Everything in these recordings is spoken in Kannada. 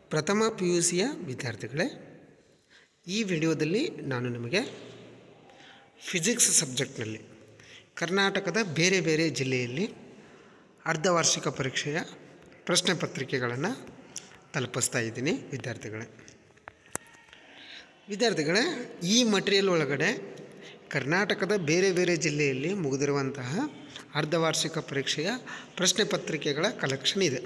ಪ್ರಥಮ ಪಿ ಯು ಸಿಯ ವಿದ್ಯಾರ್ಥಿಗಳೇ ಈ ವಿಡಿಯೋದಲ್ಲಿ ನಾನು ನಿಮಗೆ ಫಿಸಿಕ್ಸ್ ಸಬ್ಜೆಕ್ಟ್ನಲ್ಲಿ ಕರ್ನಾಟಕದ ಬೇರೆ ಬೇರೆ ಜಿಲ್ಲೆಯಲ್ಲಿ ಅರ್ಧವಾರ್ಷಿಕ ಪರೀಕ್ಷೆಯ ಪ್ರಶ್ನೆ ಪತ್ರಿಕೆಗಳನ್ನು ತಲುಪಿಸ್ತಾ ಇದ್ದೀನಿ ವಿದ್ಯಾರ್ಥಿಗಳೇ ವಿದ್ಯಾರ್ಥಿಗಳೇ ಈ ಮಟೀರಿಯಲ್ ಒಳಗಡೆ ಕರ್ನಾಟಕದ ಬೇರೆ ಬೇರೆ ಜಿಲ್ಲೆಯಲ್ಲಿ ಮುಗಿದಿರುವಂತಹ ಅರ್ಧವಾರ್ಷಿಕ ಪರೀಕ್ಷೆಯ ಪ್ರಶ್ನೆ ಪತ್ರಿಕೆಗಳ ಕಲೆಕ್ಷನ್ ಇದೆ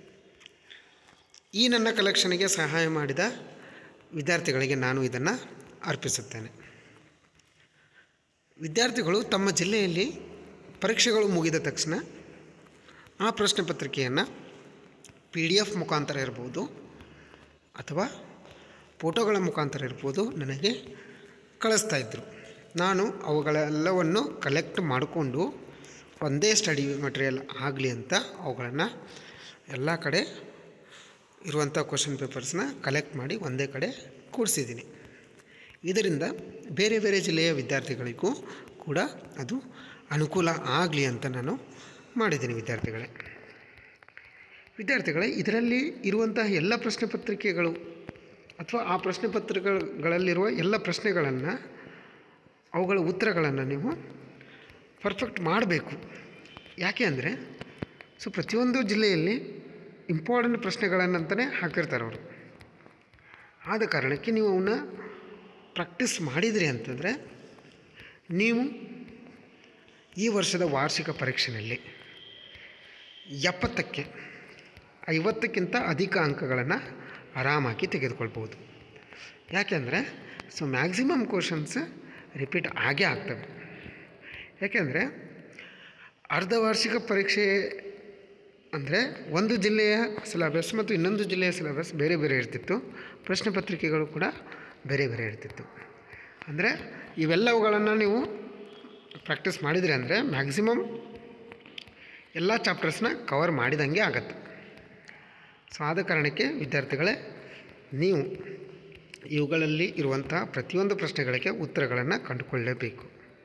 ಈ ನನ್ನ ಕಲೆಕ್ಷನ್ಗೆ ಸಹಾಯ ಮಾಡಿದ ವಿದ್ಯಾರ್ಥಿಗಳಿಗೆ ನಾನು ಇದನ್ನು ಅರ್ಪಿಸುತ್ತೇನೆ ವಿದ್ಯಾರ್ಥಿಗಳು ತಮ್ಮ ಜಿಲ್ಲೆಯಲ್ಲಿ ಪರೀಕ್ಷೆಗಳು ಮುಗಿದ ತಕ್ಷಣ ಆ ಪ್ರಶ್ನೆ ಪತ್ರಿಕೆಯನ್ನು ಪಿ ಡಿ ಎಫ್ ಮುಖಾಂತರ ಇರ್ಬೋದು ಅಥವಾ ಫೋಟೋಗಳ ಮುಖಾಂತರ ಇರ್ಬೋದು ನನಗೆ ಕಳಿಸ್ತಾ ಇದ್ದರು ನಾನು ಅವುಗಳೆಲ್ಲವನ್ನು ಕಲೆಕ್ಟ್ ಮಾಡಿಕೊಂಡು ಒಂದೇ ಸ್ಟಡಿ ಮಟೀರಿಯಲ್ ಆಗಲಿ ಅಂತ ಅವುಗಳನ್ನು ಎಲ್ಲ ಕಡೆ ಇರುವಂಥ ಕ್ವಶನ್ ಪೇಪರ್ಸ್ನ ಕಲೆಕ್ಟ್ ಮಾಡಿ ಒಂದೇ ಕಡೆ ಕೂಡಿಸಿದ್ದೀನಿ ಇದರಿಂದ ಬೇರೆ ಬೇರೆ ಜಿಲ್ಲೆಯ ವಿದ್ಯಾರ್ಥಿಗಳಿಗೂ ಕೂಡ ಅದು ಅನುಕೂಲ ಆಗಲಿ ಅಂತ ನಾನು ಮಾಡಿದ್ದೀನಿ ವಿದ್ಯಾರ್ಥಿಗಳೇ ವಿದ್ಯಾರ್ಥಿಗಳೇ ಇದರಲ್ಲಿ ಇರುವಂತಹ ಎಲ್ಲ ಪ್ರಶ್ನೆ ಪತ್ರಿಕೆಗಳು ಅಥವಾ ಆ ಪ್ರಶ್ನೆ ಪತ್ರಿಕೆಗಳಲ್ಲಿರುವ ಎಲ್ಲ ಪ್ರಶ್ನೆಗಳನ್ನು ಅವುಗಳ ಉತ್ತರಗಳನ್ನು ನೀವು ಪರ್ಫೆಕ್ಟ್ ಮಾಡಬೇಕು ಯಾಕೆ ಅಂದರೆ ಸೊ ಪ್ರತಿಯೊಂದು ಜಿಲ್ಲೆಯಲ್ಲಿ ಇಂಪಾರ್ಟೆಂಟ್ ಪ್ರಶ್ನೆಗಳನ್ನಂತಲೇ ಹಾಕಿರ್ತಾರೆ ಅವರು ಆದ ಕಾರಣಕ್ಕೆ ನೀವು ಅವನ್ನ ಪ್ರಾಕ್ಟೀಸ್ ಮಾಡಿದ್ರಿ ಅಂತಂದರೆ ನೀವು ಈ ವರ್ಷದ ವಾರ್ಷಿಕ ಪರೀಕ್ಷೆಯಲ್ಲಿ ಎಪ್ಪತ್ತಕ್ಕೆ ಐವತ್ತಕ್ಕಿಂತ ಅಧಿಕ ಅಂಕಗಳನ್ನು ಆರಾಮಾಗಿ ತೆಗೆದುಕೊಳ್ಬೋದು ಯಾಕೆಂದರೆ ಸೊ ಮ್ಯಾಕ್ಸಿಮಮ್ ಕ್ವಶನ್ಸ್ ರಿಪೀಟ್ ಆಗೇ ಆಗ್ತವೆ ಯಾಕೆಂದರೆ ಅರ್ಧವಾರ್ಷಿಕ ಪರೀಕ್ಷೆ ಅಂದರೆ ಒಂದು ಜಿಲ್ಲೆಯ ಸಿಲೆಬಸ್ ಮತ್ತು ಇನ್ನೊಂದು ಜಿಲ್ಲೆಯ ಸಿಲೆಬಸ್ ಬೇರೆ ಬೇರೆ ಇರ್ತಿತ್ತು ಪ್ರಶ್ನೆ ಪತ್ರಿಕೆಗಳು ಕೂಡ ಬೇರೆ ಬೇರೆ ಇರ್ತಿತ್ತು ಅಂದರೆ ಇವೆಲ್ಲವುಗಳನ್ನು ನೀವು ಪ್ರಾಕ್ಟೀಸ್ ಮಾಡಿದ್ರಿ ಅಂದರೆ ಮ್ಯಾಕ್ಸಿಮಮ್ ಎಲ್ಲ ಚಾಪ್ಟರ್ಸ್ನ ಕವರ್ ಮಾಡಿದಂಗೆ ಆಗತ್ತೆ ಸೊ ಆದ ಕಾರಣಕ್ಕೆ ವಿದ್ಯಾರ್ಥಿಗಳೇ ನೀವು ಇವುಗಳಲ್ಲಿ ಇರುವಂತಹ ಪ್ರತಿಯೊಂದು ಪ್ರಶ್ನೆಗಳಿಗೆ ಉತ್ತರಗಳನ್ನು ಕಂಡುಕೊಳ್ಳಲೇಬೇಕು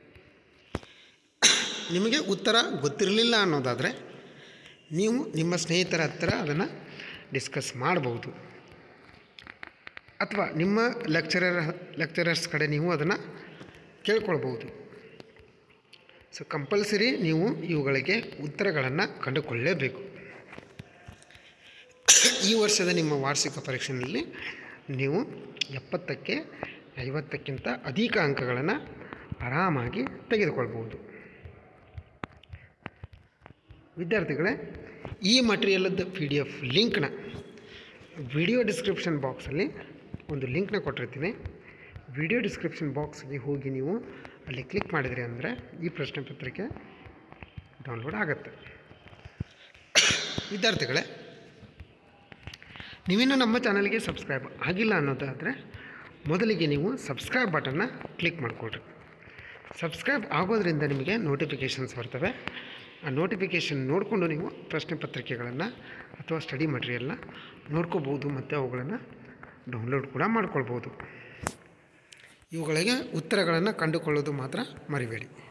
ನಿಮಗೆ ಉತ್ತರ ಗೊತ್ತಿರಲಿಲ್ಲ ಅನ್ನೋದಾದರೆ ನೀವು ನಿಮ್ಮ ಸ್ನೇಹಿತರ ಹತ್ತಿರ ಅದನ್ನು ಡಿಸ್ಕಸ್ ಮಾಡ್ಬೋದು ಅಥವಾ ನಿಮ್ಮ ಲೆಕ್ಚರರ್ ಲೆಕ್ಚರರ್ಸ್ ಕಡೆ ನೀವು ಅದನ್ನು ಕೇಳ್ಕೊಳ್ಬೋದು ಸೊ ಕಂಪಲ್ಸರಿ ನೀವು ಇವುಗಳಿಗೆ ಉತ್ತರಗಳನ್ನು ಕಂಡುಕೊಳ್ಳಲೇಬೇಕು ಈ ವರ್ಷದ ನಿಮ್ಮ ವಾರ್ಷಿಕ ಪರೀಕ್ಷೆಯಲ್ಲಿ ನೀವು ಎಪ್ಪತ್ತಕ್ಕೆ ಐವತ್ತಕ್ಕಿಂತ ಅಧಿಕ ಅಂಕಗಳನ್ನು ಆರಾಮಾಗಿ ತೆಗೆದುಕೊಳ್ಬೋದು ವಿದ್ಯಾರ್ಥಿಗಳೇ ಈ ಮಟೀರಿಯಲದ್ದು ಪಿ ಡಿ ಎಫ್ ಲಿಂಕ್ನ ವಿಡಿಯೋ ಡಿಸ್ಕ್ರಿಪ್ಷನ್ ಬಾಕ್ಸಲ್ಲಿ ಒಂದು ಲಿಂಕ್ನ ಕೊಟ್ಟಿರ್ತೀನಿ ವಿಡಿಯೋ ಡಿಸ್ಕ್ರಿಪ್ಷನ್ ಬಾಕ್ಸ್ಗೆ ಹೋಗಿ ನೀವು ಅಲ್ಲಿ ಕ್ಲಿಕ್ ಮಾಡಿದ್ರಿ ಅಂದರೆ ಈ ಪ್ರಶ್ನೆ ಪತ್ರಿಕೆ ಡೌನ್ಲೋಡ್ ಆಗುತ್ತೆ ವಿದ್ಯಾರ್ಥಿಗಳೇ ನೀವಿನ್ನೂ ನಮ್ಮ ಚಾನಲ್ಗೆ ಸಬ್ಸ್ಕ್ರೈಬ್ ಆಗಿಲ್ಲ ಅನ್ನೋದಾದರೆ ಮೊದಲಿಗೆ ನೀವು ಸಬ್ಸ್ಕ್ರೈಬ್ ಬಟನ್ನ ಕ್ಲಿಕ್ ಮಾಡಿಕೊಡ್ರಿ ಸಬ್ಸ್ಕ್ರೈಬ್ ಆಗೋದ್ರಿಂದ ನಿಮಗೆ ನೋಟಿಫಿಕೇಷನ್ಸ್ ಬರ್ತವೆ ಆ ನೋಟಿಫಿಕೇಷನ್ ನೋಡಿಕೊಂಡು ನೀವು ಪ್ರಶ್ನೆ ಪತ್ರಿಕೆಗಳನ್ನು ಅಥವಾ ಸ್ಟಡಿ ಮಟೀರಿಯಲ್ನ ನೋಡ್ಕೋಬೋದು ಮತ್ತು ಅವುಗಳನ್ನು ಡೌನ್ಲೋಡ್ ಕೂಡ ಮಾಡ್ಕೊಳ್ಬೋದು ಇವುಗಳಿಗೆ ಉತ್ತರಗಳನ್ನು ಕಂಡುಕೊಳ್ಳೋದು ಮಾತ್ರ ಮರಿಬೇಡಿ